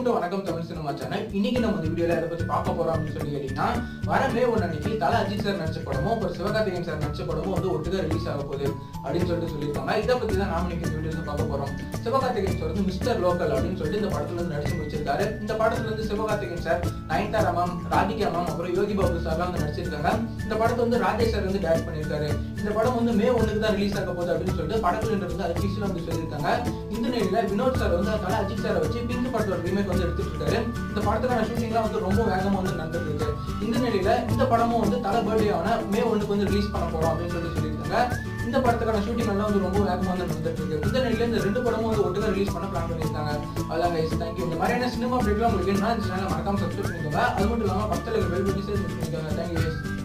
to வணக்கம் Tamil cinema channel இன்னைக்கு நம்ம இந்த வீடியோல எதை பத்தி பார்க்க போறோம் அப்படின்னு சொல்லி கேட்டீங்கன்னா வர மே ஒன்று அன்னைக்கு தல அஜித் சார் நடிச்ச படமும் அப்புறம் சிவகார்த்திகேயன் சார் நடிச்ச படமும் வந்து ஒட்டுக்கா ரிலீஸ் ஆக போகுது அப்படின்னு சொல்லிட்டு சொல்லியிருக்காங்க இதை பத்தி தான் நாம இன்னைக்கு இந்த வீடியோல பார்க்க போறோம் சிவகார்த்திகேயன் சார் வந்து மிஸ்டர் லோக்கல் அப்படின்னு சொல்லிட்டு இந்த படத்துல வந்து நடிச்சு முடிச்சிருக்காரு இந்த படத்துல வந்து Sivakarthikeyan sir Nayanthara ma'am Radhika ma'am அப்புறம் யோகி பாபு சார்லாம் வந்து நடிச்சிருக்காங்க இந்த படத்தை வந்து ராஜேஷ் சார் வந்து டைரக்ட் பண்ணியிருக்காரு இந்த படம் வந்து மே ஒண்ணுக்கு தான் ரிலீஸ் ஆக போகுது அப்படின்னு சொல்லிட்டு படத்துல இருந்து அஜித் வந்து சொல்லியிருக்காங்க இந்த நிலையில வினோத் சார் வந்து அதனால அஜித் சாரை வச்சு பிங்க் படத்தோட ரீமேக் வந்து எடுத்துட்டு இருக்காரு இந்த படத்துக்கான ஷூட்டிங்லாம் வந்து ரொம்ப வேகமா வந்து நடந்துட்டு இருக்கு இந்த நிலையில இந்த படமும் வந்து தலை பர்த்டே ஆன மே ஒண்ணுக்கு வந்து ரிலீஸ் பண்ண போறோம் அப்படின்னு சொல்லி சொல்லியிருக்காங்க இந்த படத்துக்கான ஷூட்டிங் எல்லாம் வந்து ரொம்ப வேகமா வந்து நடந்துட்டு இருக்கு இந்த நிலையில இந்த ரெண்டு படமும் வந்து ஒட்டுக்கா ரிலீஸ் பண்ண பிளான் பண்ணியிருக்காங்க அதான் கைஸ் தேங்க்யூ இந்த மாதிரியான சினிமா அப்டேட்லாம் உங்களுக்கு வேணும்னா இந்த சேனலை மறக்காம சப்ஸ்கிரைப் பண்ணிக்கோங்க அது மட்டும் இல்லாம பக்கத்துல பெல் பட்டி சேர்த்து பண்ணிக்கோங்க தேங்க்யூ கைஸ்